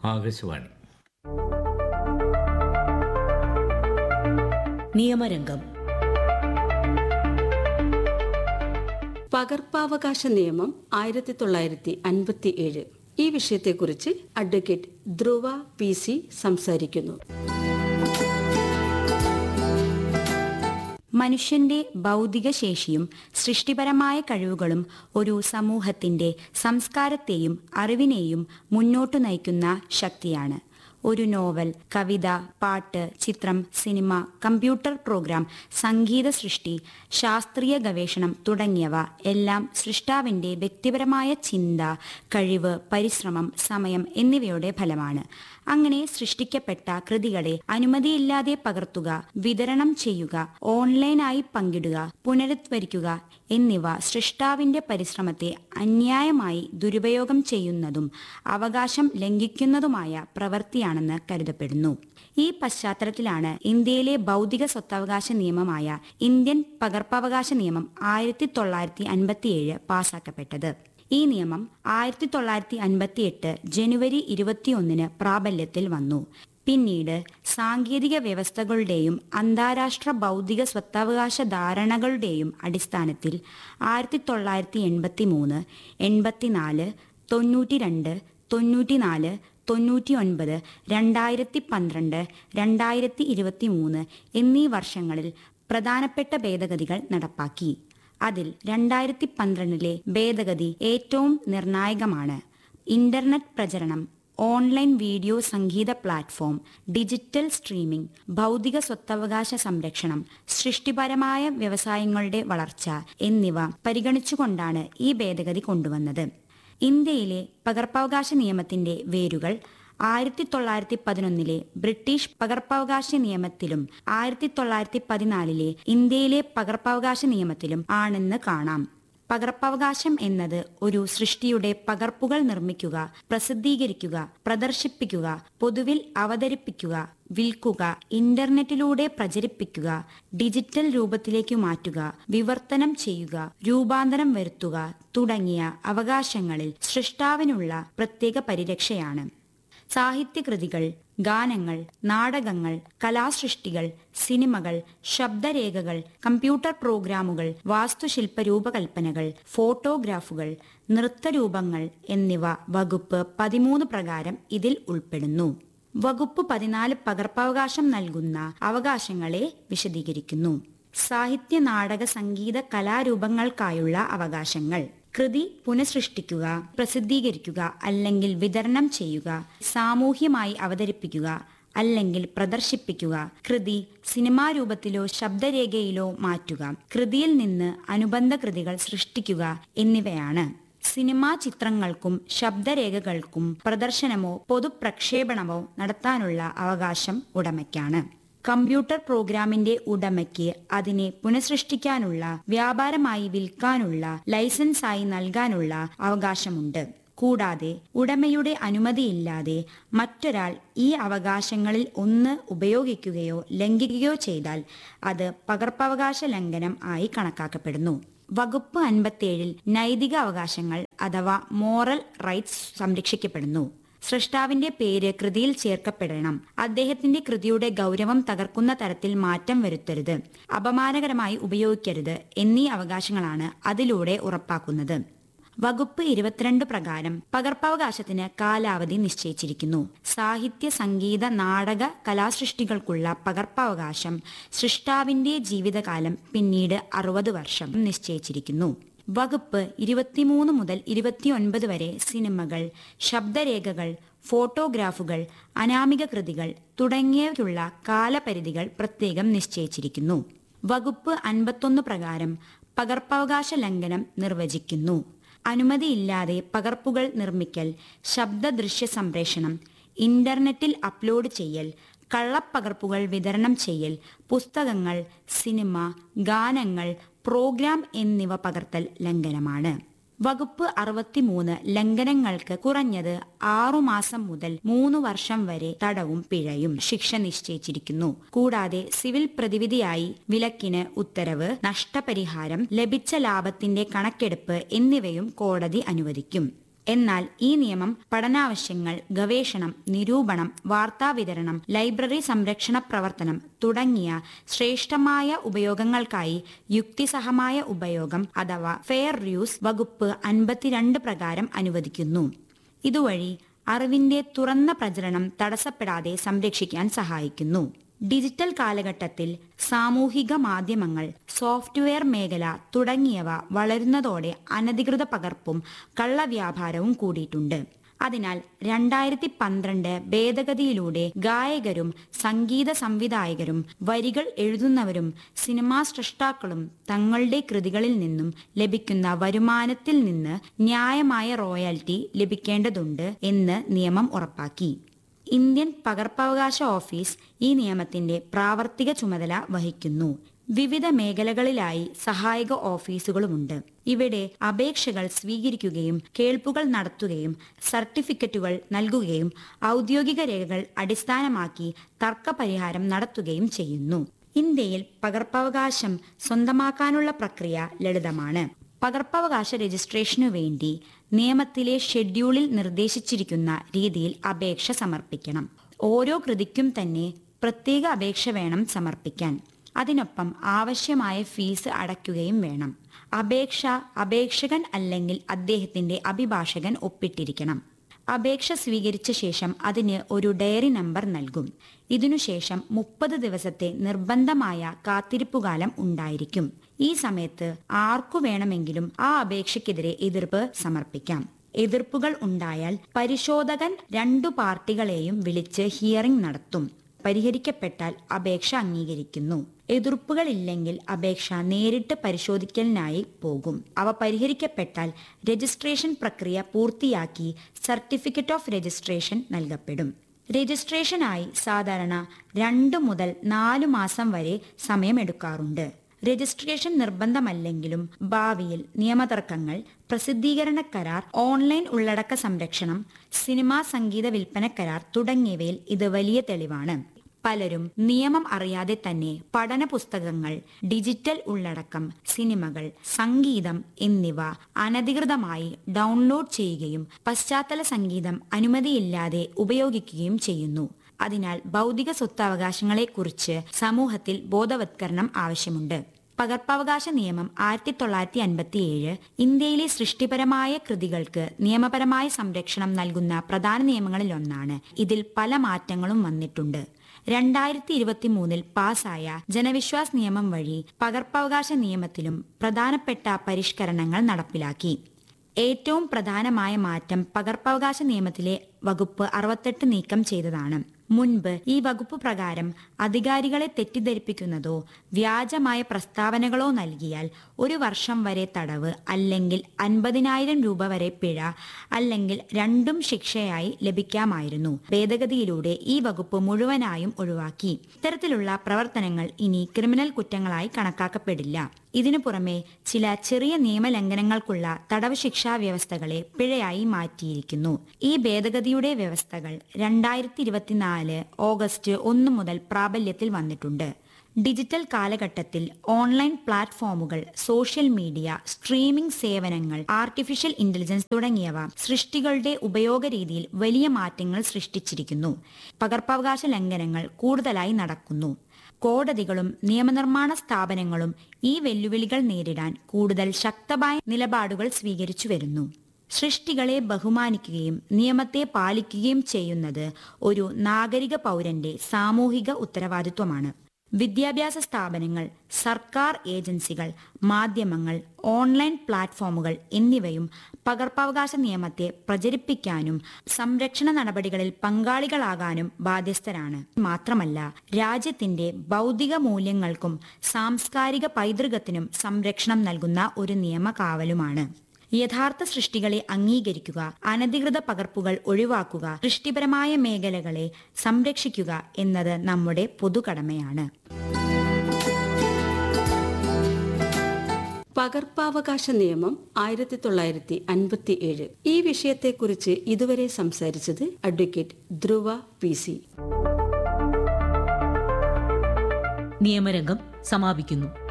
ആകാശവാണി നിയമരംഗം പകർപ്പവകാശ നിയമം ആയിരത്തി തൊള്ളായിരത്തി അൻപത്തി ഏഴ് ഈ വിഷയത്തെക്കുറിച്ച് അഡ്വക്കേറ്റ് ധ്രുവ പി സി സംസാരിക്കുന്നു മനുഷ്യന്റെ ഭൗതിക ശേഷിയും സൃഷ്ടിപരമായ കഴിവുകളും ഒരു സമൂഹത്തിന്റെ സംസ്കാരത്തെയും അറിവിനെയും മുന്നോട്ടു നയിക്കുന്ന ശക്തിയാണ് ഒരു നോവൽ കവിത പാട്ട് ചിത്രം സിനിമ കമ്പ്യൂട്ടർ പ്രോഗ്രാം സംഗീത സൃഷ്ടി ശാസ്ത്രീയ ഗവേഷണം തുടങ്ങിയവ എല്ലാം സൃഷ്ടാവിന്റെ വ്യക്തിപരമായ ചിന്ത കഴിവ് പരിശ്രമം സമയം എന്നിവയുടെ ഫലമാണ് അങ്ങനെ സൃഷ്ടിക്കപ്പെട്ട കൃതികളെ അനുമതിയില്ലാതെ പകർത്തുക വിതരണം ചെയ്യുക ഓൺലൈനായി പങ്കിടുക പുനരുദ്ധരിക്കുക എന്നിവ സൃഷ്ടാവിന്റെ പരിശ്രമത്തെ അന്യായമായി ദുരുപയോഗം ചെയ്യുന്നതും അവകാശം ലംഘിക്കുന്നതുമായ പ്രവൃത്തിയാണെന്ന് കരുതപ്പെടുന്നു ഈ പശ്ചാത്തലത്തിലാണ് ഇന്ത്യയിലെ ഭൗതിക സ്വത്തവകാശ നിയമമായ ഇന്ത്യൻ പകർപ്പവകാശ നിയമം ആയിരത്തി തൊള്ളായിരത്തി അൻപത്തിയേഴ് പാസാക്കപ്പെട്ടത് ഈ നിയമം ആയിരത്തി തൊള്ളായിരത്തി അൻപത്തി എട്ട് ജനുവരി ഇരുപത്തിയൊന്നിന് പ്രാബല്യത്തിൽ വന്നു പിന്നീട് സാങ്കേതിക വ്യവസ്ഥകളുടെയും അന്താരാഷ്ട്ര ഭൗതിക സ്വത്തവകാശ ധാരണകളുടെയും അടിസ്ഥാനത്തിൽ ആയിരത്തി തൊള്ളായിരത്തി എൺപത്തി മൂന്ന് എൺപത്തിനാല് തൊണ്ണൂറ്റി രണ്ട് തൊണ്ണൂറ്റിനാല് തൊണ്ണൂറ്റി ഒൻപത് രണ്ടായിരത്തി പന്ത്രണ്ട് രണ്ടായിരത്തി ഇരുപത്തി മൂന്ന് എന്നീ വർഷങ്ങളിൽ പ്രധാനപ്പെട്ട ഭേദഗതികൾ നടപ്പാക്കി അതിൽ രണ്ടായിരത്തി പന്ത്രണ്ടിലെ ഭേദഗതി ഏറ്റവും നിർണായകമാണ് ഇന്റർനെറ്റ് പ്രചരണം ഓൺലൈൻ വീഡിയോ സംഗീത പ്ലാറ്റ്ഫോം ഡിജിറ്റൽ സ്ട്രീമിംഗ് ഭൗതിക സ്വത്തവകാശ സംരക്ഷണം സൃഷ്ടിപരമായ വ്യവസായങ്ങളുടെ വളർച്ച എന്നിവ പരിഗണിച്ചുകൊണ്ടാണ് ഈ ഭേദഗതി കൊണ്ടുവന്നത് ഇന്ത്യയിലെ പകർപ്പവകാശ നിയമത്തിന്റെ വേരുകൾ ആയിരത്തി തൊള്ളായിരത്തി പതിനൊന്നിലെ ബ്രിട്ടീഷ് പകർപ്പവകാശ നിയമത്തിലും ആയിരത്തി തൊള്ളായിരത്തി പതിനാലിലെ ഇന്ത്യയിലെ പകർപ്പവകാശ നിയമത്തിലും ആണെന്ന് കാണാം പകർപ്പവകാശം എന്നത് ഒരു സൃഷ്ടിയുടെ പകർപ്പുകൾ നിർമ്മിക്കുക പ്രസിദ്ധീകരിക്കുക പ്രദർശിപ്പിക്കുക പൊതുവിൽ അവതരിപ്പിക്കുക വിൽക്കുക ഇന്റർനെറ്റിലൂടെ പ്രചരിപ്പിക്കുക ഡിജിറ്റൽ രൂപത്തിലേക്ക് മാറ്റുക വിവർത്തനം ചെയ്യുക രൂപാന്തരം വരുത്തുക തുടങ്ങിയ അവകാശങ്ങളിൽ സൃഷ്ടാവിനുള്ള പ്രത്യേക പരിരക്ഷയാണ് സാഹിത്യകൃതികൾ ഗാനങ്ങൾ നാടകങ്ങൾ കലാസൃഷ്ടികൾ സിനിമകൾ ശബ്ദരേഖകൾ കമ്പ്യൂട്ടർ പ്രോഗ്രാമുകൾ വാസ്തുശില്പ രൂപകൽപ്പനകൾ ഫോട്ടോഗ്രാഫുകൾ നൃത്തരൂപങ്ങൾ എന്നിവ വകുപ്പ് പതിമൂന്ന് പ്രകാരം ഇതിൽ ഉൾപ്പെടുന്നു വകുപ്പ് പതിനാല് പകർപ്പവകാശം നൽകുന്ന അവകാശങ്ങളെ വിശദീകരിക്കുന്നു സാഹിത്യ നാടക സംഗീത കലാരൂപങ്ങൾക്കായുള്ള അവകാശങ്ങൾ കൃതി പുനഃസൃഷ്ടിക്കുക പ്രസിദ്ധീകരിക്കുക അല്ലെങ്കിൽ വിതരണം ചെയ്യുക സാമൂഹ്യമായി അവതരിപ്പിക്കുക അല്ലെങ്കിൽ പ്രദർശിപ്പിക്കുക കൃതി സിനിമാ രൂപത്തിലോ ശബ്ദരേഖയിലോ മാറ്റുക കൃതിയിൽ നിന്ന് അനുബന്ധ കൃതികൾ സൃഷ്ടിക്കുക എന്നിവയാണ് സിനിമാ ചിത്രങ്ങൾക്കും ശബ്ദരേഖകൾക്കും പ്രദർശനമോ പൊതുപ്രക്ഷേപണമോ നടത്താനുള്ള അവകാശം ഉടമയ്ക്കാണ് കമ്പ്യൂട്ടർ പ്രോഗ്രാമിന്റെ ഉടമയ്ക്ക് അതിനെ പുനഃസൃഷ്ടിക്കാനുള്ള വ്യാപാരമായി വിൽക്കാനുള്ള ലൈസൻസായി നൽകാനുള്ള അവകാശമുണ്ട് കൂടാതെ ഉടമയുടെ അനുമതിയില്ലാതെ മറ്റൊരാൾ ഈ അവകാശങ്ങളിൽ ഒന്ന് ഉപയോഗിക്കുകയോ ലംഘിക്കുകയോ ചെയ്താൽ അത് പകർപ്പവകാശ ലംഘനം ആയി കണക്കാക്കപ്പെടുന്നു വകുപ്പ് അൻപത്തിയേഴിൽ നൈതിക അവകാശങ്ങൾ അഥവാ മോറൽ റൈറ്റ്സ് സംരക്ഷിക്കപ്പെടുന്നു സൃഷ്ടാവിന്റെ പേര് കൃതിയിൽ ചേർക്കപ്പെടണം അദ്ദേഹത്തിന്റെ കൃതിയുടെ ഗൗരവം തകർക്കുന്ന തരത്തിൽ മാറ്റം വരുത്തരുത് അപമാനകരമായി ഉപയോഗിക്കരുത് എന്നീ അവകാശങ്ങളാണ് അതിലൂടെ ഉറപ്പാക്കുന്നത് വകുപ്പ് ഇരുപത്തിരണ്ട് പ്രകാരം പകർപ്പവകാശത്തിന് കാലാവധി നിശ്ചയിച്ചിരിക്കുന്നു സാഹിത്യ സംഗീത നാടക കലാസൃഷ്ടികൾക്കുള്ള പകർപ്പവകാശം സൃഷ്ടാവിന്റെ ജീവിതകാലം പിന്നീട് അറുപത് വർഷം നിശ്ചയിച്ചിരിക്കുന്നു വകുപ്പ് ഇരുപത്തിമൂന്ന് മുതൽ ഇരുപത്തിയൊൻപത് വരെ സിനിമകൾ ശബ്ദരേഖകൾ ഫോട്ടോഗ്രാഫുകൾ അനാമിക കൃതികൾ തുടങ്ങിയവയ്ക്കുള്ള കാലപരിധികൾ പ്രത്യേകം നിശ്ചയിച്ചിരിക്കുന്നു വകുപ്പ് അൻപത്തൊന്ന് പ്രകാരം പകർപ്പവകാശ ലംഘനം നിർവചിക്കുന്നു അനുമതിയില്ലാതെ പകർപ്പുകൾ നിർമ്മിക്കൽ ശബ്ദ ദൃശ്യ സംപ്രേഷണം ഇന്റർനെറ്റിൽ അപ്ലോഡ് ചെയ്യൽ കള്ളപ്പകർപ്പുകൾ വിതരണം ചെയ്യൽ പുസ്തകങ്ങൾ സിനിമ ഗാനങ്ങൾ പ്രോഗ്രാം എന്നിവ പകർത്തൽ ലംഘനമാണ് വകുപ്പ് അറുപത്തിമൂന്ന് ലംഘനങ്ങൾക്ക് കുറഞ്ഞത് ആറുമാസം മുതൽ മൂന്ന് വർഷം വരെ തടവും പിഴയും ശിക്ഷ നിശ്ചയിച്ചിരിക്കുന്നു കൂടാതെ സിവിൽ പ്രതിവിധിയായി വിലക്കിന് ഉത്തരവ് നഷ്ടപരിഹാരം ലഭിച്ച ലാഭത്തിന്റെ കണക്കെടുപ്പ് എന്നിവയും കോടതി അനുവദിക്കും എന്നാൽ ഈ നിയമം പഠനാവശ്യങ്ങൾ ഗവേഷണം നിരൂപണം വാർത്താവിതരണം ലൈബ്രറി സംരക്ഷണ പ്രവർത്തനം തുടങ്ങിയ ശ്രേഷ്ഠമായ ഉപയോഗങ്ങൾക്കായി യുക്തിസഹമായ ഉപയോഗം അഥവാ ഫെയർ യൂസ് വകുപ്പ് അൻപത്തിരണ്ട് പ്രകാരം അനുവദിക്കുന്നു ഇതുവഴി അറിവിന്റെ തുറന്ന പ്രചരണം തടസ്സപ്പെടാതെ സംരക്ഷിക്കാൻ സഹായിക്കുന്നു ഡിജിറ്റൽ കാലഘട്ടത്തിൽ സാമൂഹിക മാധ്യമങ്ങൾ സോഫ്റ്റ്വെയർ മേഖല തുടങ്ങിയവ വളരുന്നതോടെ അനധികൃത പകർപ്പും കള്ളവ്യാപാരവും കൂടിയിട്ടുണ്ട് അതിനാൽ രണ്ടായിരത്തി പന്ത്രണ്ട് ഭേദഗതിയിലൂടെ ഗായകരും സംഗീത സംവിധായകരും വരികൾ എഴുതുന്നവരും സിനിമാ സൃഷ്ടാക്കളും തങ്ങളുടെ കൃതികളിൽ നിന്നും ലഭിക്കുന്ന വരുമാനത്തിൽ നിന്ന് ന്യായമായ റോയൽറ്റി ലഭിക്കേണ്ടതുണ്ട് എന്ന് നിയമം ഉറപ്പാക്കി ഇന്ത്യൻ പകർപ്പവകാശ ഓഫീസ് ഈ നിയമത്തിന്റെ പ്രാവർത്തിക ചുമതല വഹിക്കുന്നു വിവിധ മേഖലകളിലായി സഹായക ഓഫീസുകളുമുണ്ട് ഇവിടെ അപേക്ഷകൾ സ്വീകരിക്കുകയും കേൾപ്പുകൾ നടത്തുകയും സർട്ടിഫിക്കറ്റുകൾ നൽകുകയും ഔദ്യോഗിക രേഖകൾ അടിസ്ഥാനമാക്കി തർക്കപരിഹാരം നടത്തുകയും ചെയ്യുന്നു ഇന്ത്യയിൽ പകർപ്പവകാശം സ്വന്തമാക്കാനുള്ള പ്രക്രിയ ലളിതമാണ് പകർപ്പവകാശ രജിസ്ട്രേഷനു വേണ്ടി നിയമത്തിലെ ഷെഡ്യൂളിൽ നിർദ്ദേശിച്ചിരിക്കുന്ന രീതിയിൽ അപേക്ഷ സമർപ്പിക്കണം ഓരോ കൃതിക്കും തന്നെ പ്രത്യേക അപേക്ഷ വേണം സമർപ്പിക്കാൻ അതിനൊപ്പം ആവശ്യമായ ഫീസ് അടയ്ക്കുകയും വേണം അപേക്ഷ അപേക്ഷകൻ അല്ലെങ്കിൽ അദ്ദേഹത്തിന്റെ അഭിഭാഷകൻ ഒപ്പിട്ടിരിക്കണം അപേക്ഷ സ്വീകരിച്ച ശേഷം അതിന് ഒരു ഡയറി നമ്പർ നൽകും ഇതിനുശേഷം മുപ്പത് ദിവസത്തെ നിർബന്ധമായ കാത്തിരിപ്പുകാലം ഉണ്ടായിരിക്കും ഈ സമയത്ത് ആർക്കു വേണമെങ്കിലും ആ അപേക്ഷയ്ക്കെതിരെ എതിർപ്പ് സമർപ്പിക്കാം എതിർപ്പുകൾ ഉണ്ടായാൽ പരിശോധകൻ രണ്ടു പാർട്ടികളെയും വിളിച്ച് ഹിയറിംഗ് നടത്തും പരിഹരിക്കപ്പെട്ടാൽ അപേക്ഷ അംഗീകരിക്കുന്നു എതിർപ്പുകളില്ലെങ്കിൽ അപേക്ഷ നേരിട്ട് പരിശോധിക്കലിനായി പോകും അവ പരിഹരിക്കപ്പെട്ടാൽ രജിസ്ട്രേഷൻ പ്രക്രിയ പൂർത്തിയാക്കി സർട്ടിഫിക്കറ്റ് ഓഫ് രജിസ്ട്രേഷൻ നൽകപ്പെടും രജിസ്ട്രേഷനായി സാധാരണ രണ്ടു മുതൽ നാലു മാസം വരെ സമയമെടുക്കാറുണ്ട് രജിസ്ട്രേഷൻ നിർബന്ധമല്ലെങ്കിലും ഭാവിയിൽ നിയമതർക്കങ്ങൾ പ്രസിദ്ധീകരണ കരാർ ഓൺലൈൻ ഉള്ളടക്ക സംരക്ഷണം സിനിമാ സംഗീത വിൽപ്പന കരാർ തുടങ്ങിയവയിൽ ഇത് വലിയ തെളിവാണ് പലരും നിയമം അറിയാതെ തന്നെ പഠന പുസ്തകങ്ങൾ ഡിജിറ്റൽ ഉള്ളടക്കം സിനിമകൾ സംഗീതം എന്നിവ അനധികൃതമായി ഡൗൺലോഡ് ചെയ്യുകയും പശ്ചാത്തല സംഗീതം അനുമതിയില്ലാതെ ഉപയോഗിക്കുകയും ചെയ്യുന്നു അതിനാൽ ബൗദ്ധിക സ്വത്തവകാശങ്ങളെക്കുറിച്ച് സമൂഹത്തിൽ ബോധവത്കരണം ആവശ്യമുണ്ട് പകർപ്പവകാശ നിയമം ആയിരത്തി തൊള്ളായിരത്തി അൻപത്തിയേഴ് ഇന്ത്യയിലെ സൃഷ്ടിപരമായ കൃതികൾക്ക് നിയമപരമായ സംരക്ഷണം നൽകുന്ന പ്രധാന നിയമങ്ങളിലൊന്നാണ് ഇതിൽ പല മാറ്റങ്ങളും വന്നിട്ടുണ്ട് രണ്ടായിരത്തി ഇരുപത്തി മൂന്നിൽ പാസായ ജനവിശ്വാസ് നിയമം വഴി പകർപ്പവകാശ നിയമത്തിലും പ്രധാനപ്പെട്ട പരിഷ്കരണങ്ങൾ നടപ്പിലാക്കി ഏറ്റവും പ്രധാനമായ മാറ്റം പകർപ്പവകാശ നിയമത്തിലെ വകുപ്പ് അറുപത്തെട്ട് നീക്കം ചെയ്തതാണ് മുൻപ് ഈ വകുപ്പ് പ്രകാരം അധികാരികളെ തെറ്റിദ്ധരിപ്പിക്കുന്നതോ വ്യാജമായ പ്രസ്താവനകളോ നൽകിയാൽ ഒരു വർഷം വരെ തടവ് അല്ലെങ്കിൽ അൻപതിനായിരം രൂപ വരെ പിഴ അല്ലെങ്കിൽ രണ്ടും ശിക്ഷയായി ലഭിക്കാമായിരുന്നു ഭേദഗതിയിലൂടെ ഈ വകുപ്പ് മുഴുവനായും ഒഴിവാക്കി ഇത്തരത്തിലുള്ള പ്രവർത്തനങ്ങൾ ഇനി ക്രിമിനൽ കുറ്റങ്ങളായി കണക്കാക്കപ്പെടില്ല ഇതിനു പുറമെ ചില ചെറിയ നിയമലംഘനങ്ങൾക്കുള്ള തടവ് ശിക്ഷാ വ്യവസ്ഥകളെ പിഴയായി മാറ്റിയിരിക്കുന്നു ഈ ഭേദഗതിയുടെ വ്യവസ്ഥകൾ രണ്ടായിരത്തി ഇരുപത്തിനാല് ഓഗസ്റ്റ് ഒന്ന് മുതൽ പ്രാബല്യത്തിൽ വന്നിട്ടുണ്ട് ഡിജിറ്റൽ കാലഘട്ടത്തിൽ ഓൺലൈൻ പ്ലാറ്റ്ഫോമുകൾ സോഷ്യൽ മീഡിയ സ്ട്രീമിംഗ് സേവനങ്ങൾ ആർട്ടിഫിഷ്യൽ ഇന്റലിജൻസ് തുടങ്ങിയവ സൃഷ്ടികളുടെ ഉപയോഗ രീതിയിൽ വലിയ മാറ്റങ്ങൾ സൃഷ്ടിച്ചിരിക്കുന്നു പകർപ്പവകാശ ലംഘനങ്ങൾ കൂടുതലായി നടക്കുന്നു കോടതികളും നിയമനിർമ്മാണ സ്ഥാപനങ്ങളും ഈ വെല്ലുവിളികൾ നേരിടാൻ കൂടുതൽ ശക്തമായ നിലപാടുകൾ സ്വീകരിച്ചു വരുന്നു സൃഷ്ടികളെ ബഹുമാനിക്കുകയും നിയമത്തെ പാലിക്കുകയും ചെയ്യുന്നത് ഒരു നാഗരിക പൗരന്റെ സാമൂഹിക ഉത്തരവാദിത്വമാണ് വിദ്യാഭ്യാസ സ്ഥാപനങ്ങൾ സർക്കാർ ഏജൻസികൾ മാധ്യമങ്ങൾ ഓൺലൈൻ പ്ലാറ്റ്ഫോമുകൾ എന്നിവയും പകർപ്പവകാശ നിയമത്തെ പ്രചരിപ്പിക്കാനും സംരക്ഷണ നടപടികളിൽ പങ്കാളികളാകാനും ബാധ്യസ്ഥരാണ് മാത്രമല്ല രാജ്യത്തിന്റെ ഭൗതിക മൂല്യങ്ങൾക്കും സാംസ്കാരിക പൈതൃകത്തിനും സംരക്ഷണം നൽകുന്ന ഒരു നിയമകാവലുമാണ് യഥാർത്ഥ സൃഷ്ടികളെ അംഗീകരിക്കുക അനധികൃത പകർപ്പുകൾ ഒഴിവാക്കുക സൃഷ്ടിപരമായ മേഖലകളെ സംരക്ഷിക്കുക എന്നത് നമ്മുടെ പൊതുകടമയാണ് പകർപ്പവകാശ നിയമം ആയിരത്തി തൊള്ളായിരത്തി അൻപത്തി ഏഴ് ഈ വിഷയത്തെക്കുറിച്ച് ഇതുവരെ സംസാരിച്ചത് അഡ്വക്കേറ്റ് ധ്രുവ പി സി നിയമരംഗം സമാപിക്കുന്നു